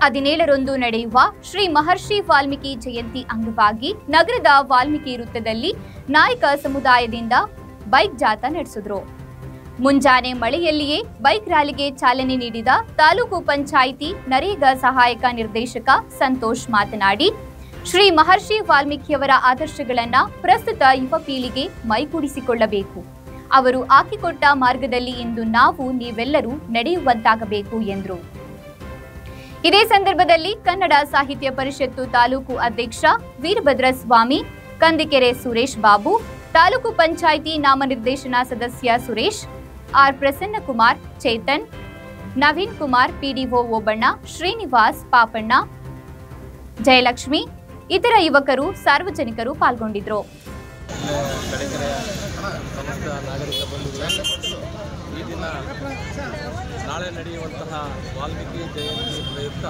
ಹದಿನೇಳರಂದು ನಡೆಯುವ ಶ್ರೀ ಮಹರ್ಷಿ ವಾಲ್ಮೀಕಿ ಜಯಂತಿ ಅಂಗವಾಗಿ ನಗರದ ವಾಲ್ಮೀಕಿ ವೃತ್ತದಲ್ಲಿ ನಾಯಕ ಸಮುದಾಯದಿಂದ ಬೈಕ್ ಜಾಥಾ ನಡೆಸಿದ್ರು ಮುಂಜಾನೆ ಮಳೆಯಲ್ಲಿಯೇ ಬೈಕ್ ರ್ಯಾಲಿಗೆ ಚಾಲನೆ ನೀಡಿದ ತಾಲೂಕು ಪಂಚಾಯಿತಿ ನರೇಗಾ ಸಹಾಯಕ ನಿರ್ದೇಶಕ ಸಂತೋಷ್ ಮಾತನಾಡಿ ಶ್ರೀ ಮಹರ್ಷಿ ವಾಲ್ಮೀಕಿಯವರ ಆದರ್ಶಗಳನ್ನ ಪ್ರಸ್ತುತ ಯುವ ಪೀಳಿಗೆ ಮೈಗೂಡಿಸಿಕೊಳ್ಳಬೇಕು ಅವರು ಹಾಕಿಕೊಟ್ಟ ಮಾರ್ಗದಲ್ಲಿ ಇಂದು ನಾವು ನೀವೆಲ್ಲರೂ ನಡೆಯುವಂತಾಗಬೇಕು ಎಂದರು ಇದೇ ಸಂದರ್ಭದಲ್ಲಿ ಕನ್ನಡ ಸಾಹಿತ್ಯ ಪರಿಷತ್ತು ತಾಲೂಕು ಅಧ್ಯಕ್ಷ ವೀರಭದ್ರ ಸ್ವಾಮಿ ಕಂದಿಕೆರೆ ಸುರೇಶ್ ಬಾಬು ತಾಲೂಕು ಪಂಚಾಯಿತಿ ನಾಮನಿರ್ದೇಶನ ಸದಸ್ಯ ಸುರೇಶ್ ಆರ್ ಪ್ರಸನ್ನಕುಮಾರ್ ಚೇತನ್ ನವೀನ್ ಕುಮಾರ್ ಪಿಡಿಒ ಓಬಣ್ಣ ಶ್ರೀನಿವಾಸ್ ಪಾಪಣ್ಣ ಜಯಲಕ್ಷ್ಮಿ ಇತರ ಯುವಕರು ಸಾರ್ವಜನಿಕರು ಪಾಲ್ಗೊಂಡಿದ್ದರು ಕಡೆಕೆರೆಯ ಸಮಸ್ತ ನಾಗರಿಕ ಬಂಧುಗಳೇ ಈ ದಿನ ನಾಳೆ ನಡೆಯುವಂತಹ ವಾಲ್ಮೀಕಿ ಜಯಂತಿ ಪ್ರಯುಕ್ತ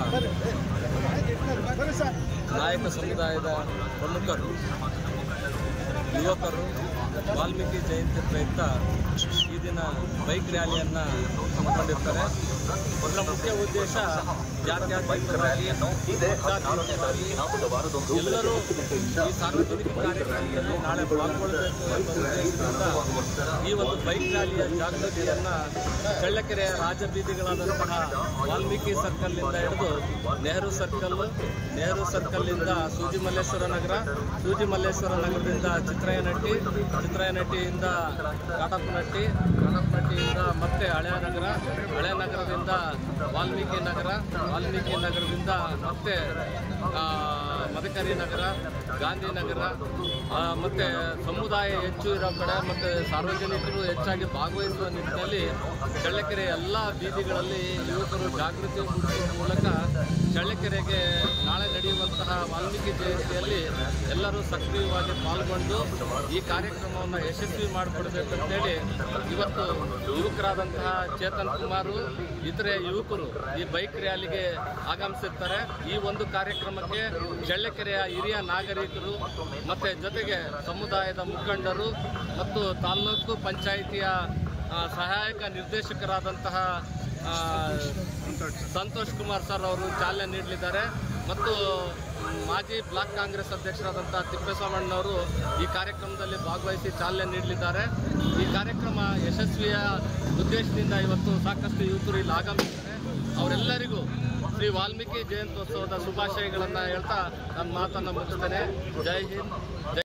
ನಾಯಕ ಸಮುದಾಯದ ಪ್ರಮುಖರು ಯುವಕರು ವಾಲ್ಮೀಕಿ ಜಯಂತಿ ಪ್ರಯುಕ್ತ ಈ ದಿನ ಬೈಕ್ ರ್ಯಾಲಿಯನ್ನು ಹಮ್ಮಿಕೊಂಡಿರ್ತಾರೆ ಅದರ ಮುಖ್ಯ ಉದ್ದೇಶ ಜಾತ್ಯತೀತವಾಗಿ ಪಕ್ಷಾತೀತವಾಗಿ ಎಲ್ಲರೂ ಈ ಸಾರ್ವಜನಿಕ ಕಾರ್ಯಕ್ರಮದಲ್ಲಿ ನಾಳೆ ಪಾಲ್ಗೊಳ್ಳಬೇಕು ಎಂಬ ಉದ್ದೇಶದಿಂದ ಈ ಒಂದು ಬೈಕ್ ರ್ಯಾಲಿಯ ಜಾಗೃತಿಯನ್ನು ಚಳ್ಳಕೆರೆಯ ರಾಜಬೀದಿಗಳಾದಂತಹ ವಾಲ್ಮೀಕಿ ಸರ್ಕಲ್ನಿಂದ ಹಿಡಿದು ನೆಹರು ಸರ್ಕಲ್ ನೆಹರು ಸರ್ಕಲ್ನಿಂದ ಸೂಜಿಮಲ್ಲೇಶ್ವರ ನಗರ ಸೂಜಿಮಲ್ಲೇಶ್ವರ ನಗರದಿಂದ ಚಿತ್ರಯನಟ್ಟಿ ಚಿತ್ರಯನಟ್ಟಿಯಿಂದ ಕಾಟಪ್ಪನಟ್ಟಿ ಕಾಟಪ್ಪನಟ್ಟಿಯಿಂದ ಮತ್ತೆ ಹಳೆಯ ನಗರ ಹಳೆಯ ನಗರದಿಂದ ವಾಲ್ಮೀಕಿ ನಗರ ವಾಲ್ಮೀಕಿ ನಗರದಿಂದ ಮತ್ತೆ ಆ, ಮದಕರಿ ನಗರ ಗಾಂಧಿನಗರ ಆ, ಮತ್ತೆ ಸಮುದಾಯ ಹೆಚ್ಚು ಇರೋ ಕಡೆ ಮತ್ತು ಸಾರ್ವಜನಿಕರು ಹೆಚ್ಚಾಗಿ ಭಾಗವಹಿಸುವ ನಿಟ್ಟಿನಲ್ಲಿ ಚಳ್ಳಕೆರೆ ಎಲ್ಲ ಬೀದಿಗಳಲ್ಲಿ ಯುವಕರು ಜಾಗೃತಿ ಮೂಡಿಸುವ ಮೂಲಕ ಚಳ್ಳಕೆರೆಗೆ ನಾಳೆ ನಡೆಯುವಂತಹ ವಾಲ್ಮೀಕಿ ಜಯಂತಿಯಲ್ಲಿ ಎಲ್ಲರೂ ಸಕ್ರಿಯವಾಗಿ ಪಾಲ್ಗೊಂಡು ಈ ಕಾರ್ಯಕ್ರಮವನ್ನು ಯಶಸ್ವಿ ಮಾಡಿಕೊಡ್ಬೇಕಂತೇಳಿ ಇವತ್ತು ಯುವಕರಾದಂತಹ ಚೇತನ್ ಕುಮಾರು ಇತರೆ ಯುವಕರು ಈ ಬೈಕ್ ರ್ಯಾಲಿಗೆ ಆಗಮಿಸಿರ್ತಾರೆ ಈ ಒಂದು ಕಾರ್ಯಕ್ರಮಕ್ಕೆ ಚಳ್ಳಕೆರೆಯ ಹಿರಿಯ ನಾಗರಿಕರು ಮತ್ತು ಜೊತೆಗೆ ಸಮುದಾಯದ ಮುಖಂಡರು ಮತ್ತು ತಾಲ್ಲೂಕು ಪಂಚಾಯಿತಿಯ ಆ, ಸಹಾಯಕ ನಿರ್ದೇಶಕರಾದಂತಹ ಆ, ಸಂತೋಷ್ ಕುಮಾರ್ ಸರ್ ಅವರು ಚಾಲನೆ ನೀಡಲಿದ್ದಾರೆ ಮತ್ತು ಮಾಜಿ ಬ್ಲಾಕ್ ಕಾಂಗ್ರೆಸ್ ಅಧ್ಯಕ್ಷರಾದಂಥ ತಿಪ್ಪೇಸ್ವಾಮಣ್ಣವರು ಈ ಕಾರ್ಯಕ್ರಮದಲ್ಲಿ ಭಾಗವಹಿಸಿ ಚಾಲನೆ ನೀಡಲಿದ್ದಾರೆ ಈ ಕಾರ್ಯಕ್ರಮ ಯಶಸ್ವಿಯ ಉದ್ದೇಶದಿಂದ ಇವತ್ತು ಸಾಕಷ್ಟು ಯುವಕರು ಇಲ್ಲಿ ಆಗಮಿಸಿದ್ದಾರೆ ಅವರೆಲ್ಲರಿಗೂ ಶ್ರೀ ವಾಲ್ಮೀಕಿ ಜಯಂತ್ಯೋತ್ಸವದ ಶುಭಾಶಯಗಳನ್ನು ಹೇಳ್ತಾ ನನ್ನ ಮಾತನ್ನು ಮುಗಿಸ್ತೇನೆ ಜೈ ಹಿಂದ್ ಜೈ